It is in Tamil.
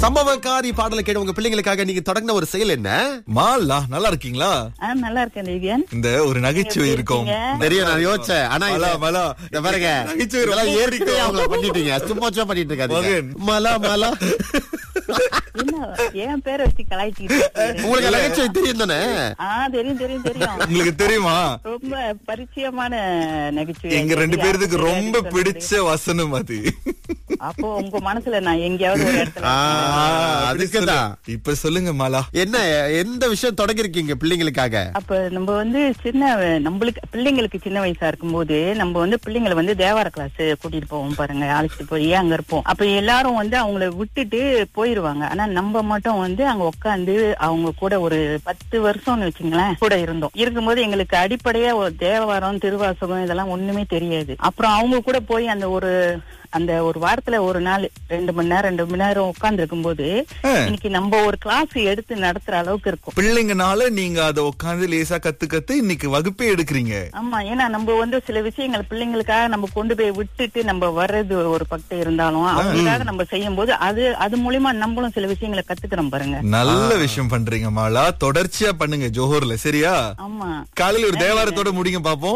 சம்பவக்காரி பாடலை கேட்டு உங்க பிள்ளைங்களுக்காக நீங்க தொடங்கின ஒரு செயல் என்ன மாலா நல்லா இருக்கீங்களா ஆ நல்லா இருக்கேன் தேவியன் இந்த ஒரு நகைச்சுவை எப்படி இருக்கும் இருக்கீங்க? தெரியும் நான் யோசிச்சேன் ஆனா மலா, இது- மலா. இத பாருங்க நகைச்சுவை ரொம்ப இதெல்லாம் ஏற்கனவே பிடிக்கும். அவங்கள பண்ணிட்டீங்க சும்மா சும்மா பண்ணிட்டு இருக்காதீங்க மகன். மலா மலா என்ன என் பேரை வச்சு கலாய்ச்சிட்டு இருக்கீங்க? உங்களுக்கு நகைச்சுவை தெரியும் தானே ஆ தெரியும் தெரியும் தெரியும் உங்களுக்கு தெரியுமா ரொம்ப பரிச்சயமான நகைச்சுவை எங்க ரெண்டு யாருக்கு பேருக்கு தெரியாது ரொம்ப சொல்றது. பிடிச்ச வசனம் அது அப்போ உங்க மனசுல நான் எங்கேயாவது ஒரு இடத்துல ஆ, இருக்கேன். அதுக்குதான் இப்ப சொல்லுங்க மாலா என்ன எந்த விஷயம் தொடங்கிருக்கீங்க பிள்ளைங்களுக்காக அப்ப நம்ம வந்து சின்ன நம்மளுக்கு பிள்ளைங்களுக்கு சின்ன வயசா இருக்கும்போது நம்ம வந்து பிள்ளைங்களை வந்து தேவார கிளாஸ் கூட்டிட்டு போவோம் பாருங்க அழைச்சிட்டு போய் அங்க இருப்போம் அப்ப எல்லாரும் வந்து அவங்கள விட்டுட்டு போயிருவாங்க ஆனா நம்ம மட்டும் வந்து அங்க உட்காந்து அவங்க கூட ஒரு பத்து வருஷம்னு வச்சுங்களேன் கூட இருந்தோம் இருக்கும்போது எங்களுக்கு அடிப்படையா ஒரு தேவாரம் திருவாசகம் இதெல்லாம் ஒண்ணுமே தெரியாது அப்புறம் அவங்க கூட போய் அந்த ஒரு அந்த ஒரு வாரத்துல ஒரு நாள் ரெண்டு மணி நேரம் ரெண்டு மணி நேரம் உட்கார்ந்து இருக்கும்போது ஆ. இன்னைக்கு நம்ம ஒரு கிளாஸ் எடுத்து நடத்துற அளவுக்கு இருக்கும் பிள்ளைங்கனால நீங்க அத உட்காந்து லேசா கத்து கத்து இன்னைக்கு வகுப்பே எடுக்கிறீங்க ஆமா ஏன்னா நம்ம வந்து சில விஷயங்கள் பிள்ளைங்களுக்காக நம்ம கொண்டு போய் விட்டுட்டு நம்ம வர்றது ஒரு பக்கம் இருந்தாலும் அவங்களுக்காக நம்ம செய்யும் போது அது அது மூலியமா நம்மளும் சில விஷயங்களை கத்துக்கிறோம் பாருங்க நல்ல விஷயம் பண்றீங்க மாலா தொடர்ச்சியா பண்ணுங்க ஜோஹர்ல சரியா ஆமா காலையில ஒரு தேவாரத்தோட முடிங்க பாப்போம்